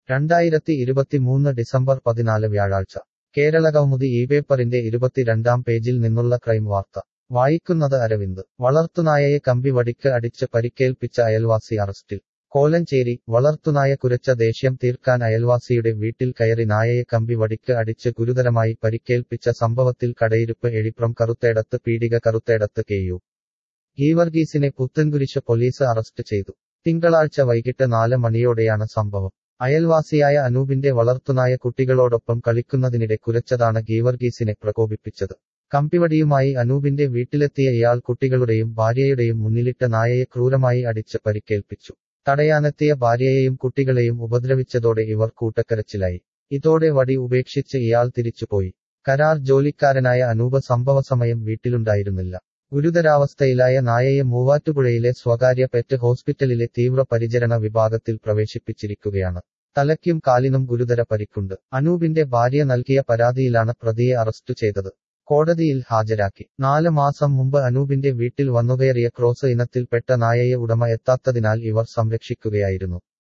രണ്ടായിരത്തി ഇരുപത്തിമൂന്ന് ഡിസംബർ പതിനാല് വ്യാഴാഴ്ച കേരളകൗമുദി ഈ പേപ്പറിന്റെ ഇരുപത്തിരണ്ടാം പേജിൽ നിന്നുള്ള ക്രൈം വാർത്ത വായിക്കുന്നത് അരവിന്ദ് വളർത്തുനായയെ കമ്പി വടിക്ക് അടിച്ച് പരിക്കേൽപ്പിച്ച അയൽവാസി അറസ്റ്റിൽ കോലഞ്ചേരി വളർത്തുനായ കുരച്ച ദേഷ്യം തീർക്കാൻ അയൽവാസിയുടെ വീട്ടിൽ കയറി നായയെ കമ്പി വടിക്ക് അടിച്ച് ഗുരുതരമായി പരിക്കേൽപ്പിച്ച സംഭവത്തിൽ കടയിരുപ്പ് എഴിപ്രം കറുത്തേടത്ത് പീഡിക കറുത്തേടത്ത് കെ യു ഗീവർഗീസിനെ പുത്തൻകുരിശ് പോലീസ് അറസ്റ്റ് ചെയ്തു തിങ്കളാഴ്ച വൈകിട്ട് നാല് മണിയോടെയാണ് സംഭവം അയൽവാസിയായ അനൂപിന്റെ വളർത്തുനായ കുട്ടികളോടൊപ്പം കളിക്കുന്നതിനിടെ കുരച്ചതാണ് ഗീവർഗീസിനെ പ്രകോപിപ്പിച്ചത് കമ്പിവടിയുമായി അനൂപിന്റെ വീട്ടിലെത്തിയ ഇയാൾ കുട്ടികളുടെയും ഭാര്യയുടെയും മുന്നിലിട്ട നായയെ ക്രൂരമായി അടിച്ച് പരിക്കേൽപ്പിച്ചു തടയാനെത്തിയ ഭാര്യയെയും കുട്ടികളെയും ഉപദ്രവിച്ചതോടെ ഇവർ കൂട്ടക്കരച്ചിലായി ഇതോടെ വടി ഉപേക്ഷിച്ച് ഇയാൾ തിരിച്ചുപോയി കരാർ ജോലിക്കാരനായ അനൂപ് സംഭവസമയം വീട്ടിലുണ്ടായിരുന്നില്ല ഗുരുതരാവസ്ഥയിലായ നായയെ മൂവാറ്റുപുഴയിലെ സ്വകാര്യ പെറ്റ് ഹോസ്പിറ്റലിലെ തീവ്രപരിചരണ വിഭാഗത്തിൽ പ്രവേശിപ്പിച്ചിരിക്കുകയാണ് തലയ്ക്കും കാലിനും ഗുരുതര പരിക്കുണ്ട് അനൂപിന്റെ ഭാര്യ നൽകിയ പരാതിയിലാണ് പ്രതിയെ അറസ്റ്റ് ചെയ്തത് കോടതിയിൽ ഹാജരാക്കി നാല് മാസം മുമ്പ് അനൂപിന്റെ വീട്ടിൽ വന്നുകയറിയ ക്രോസ് ഇനത്തിൽപ്പെട്ട നായയെ ഉടമ എത്താത്തതിനാൽ ഇവർ സംരക്ഷിക്കുകയായിരുന്നു